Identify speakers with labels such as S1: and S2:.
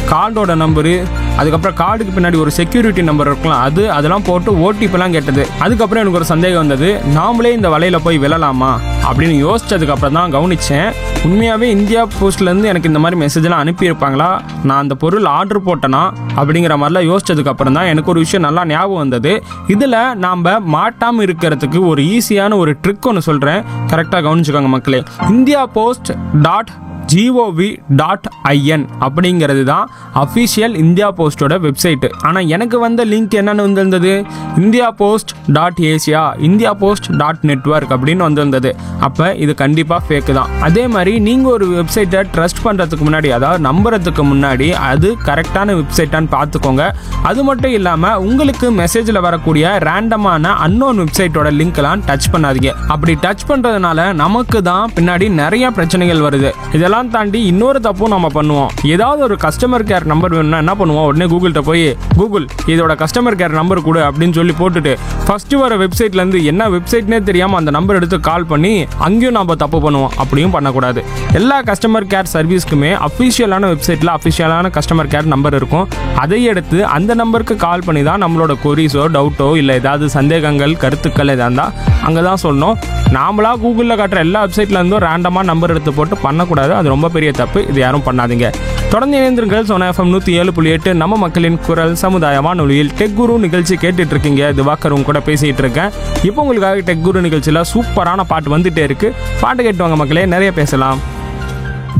S1: கார்டோட நம்பரு அதுக்கப்புறம் கார்டுக்கு பின்னாடி ஒரு செக்யூரிட்டி நம்பர் இருக்கலாம் அது அதெல்லாம் போட்டு ஓடிபிலாம் கேட்டது அதுக்கப்புறம் எனக்கு ஒரு சந்தேகம் வந்தது நாமளே இந்த வலையில போய் விழலாமா அப்படின்னு யோசிச்சதுக்கப்புறம் தான் கவனிச்சேன் உண்மையாகவே இந்தியா போஸ்ட்லேருந்து எனக்கு இந்த மாதிரி மெசேஜ்லாம் அனுப்பியிருப்பாங்களா நான் அந்த பொருள் ஆர்டர் போட்டேனா அப்படிங்கிற மாதிரிலாம் யோசிச்சதுக்கப்புறம் தான் எனக்கு ஒரு விஷயம் நல்லா ஞாபகம் வந்தது இதில் நாம் மாட்டாமல் இருக்கிறதுக்கு ஒரு ஈஸியான ஒரு ட்ரிக் ஒன்று சொல்கிறேன் கரெக்டாக கவனிச்சுக்கோங்க மக்களே India post dot G O V dot I N அப்படிங்கிறது தான் அஃபிஷியல் இந்தியா போஸ்டோட வெப்சைட்டு ஆனால் எனக்கு வந்த லிங்க் என்னென்னு வந்திருந்தது India post dot Asia India post dot network அப்படின்னு வந்திருந்தது அப்போ இது கண்டிப்பாக ஃபேக்கு தான் அதே மாதிரி நீங்கள் ஒரு வெப்சைட்டை ட்ரஸ்ட் பண்ணுறதுக்கு முன்னாடி அதாவது நம்புறதுக்கு முன்னாடி அது கரெக்டான வெப்சைட்டான்னு பார்த்துக்கோங்க அது மட்டும் இல்லாமல் உங்களுக்கு மெசேஜில் வரக்கூடிய ரேண்டமான அன்னோன் வெப்சைட்டோட லிங்க்லாம் டச் பண்ணாதீங்க அப்படி டச் பண்ணுறதுனால நமக்கு தான் பின்னாடி நிறைய பிரச்சனைகள் வருது இதெல்லாம் தாண்டி இன்னொரு தப்பும் நம்ம பண்ணுவோம் ஏதாவது ஒரு கஸ்டமர் கேர் நம்பர் வேணும்னா என்ன பண்ணுவோம் உடனே கூகுள்கிட்ட போய் கூகுள் இதோட கஸ்டமர் கேர் நம்பர் கொடு அப்படின்னு சொல்லி போட்டுட்டு ஃபர்ஸ்ட் வர வெப்சைட்லேருந்து என்ன வெப்சைட்னே தெரியாமல் அந்த நம்பர் எடுத்து கால் பண்ணி அங்கேயும் நம்ம தப்பு பண்ணுவோம் அப்படியும் பண்ணக்கூடாது எல்லா கஸ்டமர் கேர் சர்வீஸ்க்குமே அஃபிஷியலான வெப்சைட்டில் அஃபிஷியலான கஸ்டமர் கேர் நம்பர் இருக்கும் அதை எடுத்து அந்த நம்பருக்கு கால் பண்ணி தான் நம்மளோட கொரிஸோ டவுட்டோ இல்லை ஏதாவது சந்தேகங்கள் கருத்துக்கள் எதாக இருந்தால் அங்கே தான் சொல்லணும் நாமளா கூகுளில் காட்டுற எல்லா வெப்சைட்ல இருந்தும் ரேண்டமாக நம்பர் எடுத்து போட்டு பண்ணக்கூடாது அது ரொம்ப பெரிய தப்பு இது யாரும் பண்ணாதீங்க தொடர்ந்து இணைந்திருங்கள் சோனா எஃப்எம் நூற்றி ஏழு புள்ளி எட்டு நம்ம மக்களின் குரல் சமுதாய வானொலியில் டெக் குரு நிகழ்ச்சி கேட்டுட்டு இருக்கீங்க திவாகரும் கூட பேசிட்டு இருக்கேன் இப்போ உங்களுக்காக டெக் குரு நிகழ்ச்சியில் சூப்பரான பாட்டு வந்துட்டே இருக்கு பாட்டு கேட்டு வாங்க மக்களே நிறைய பேசலாம்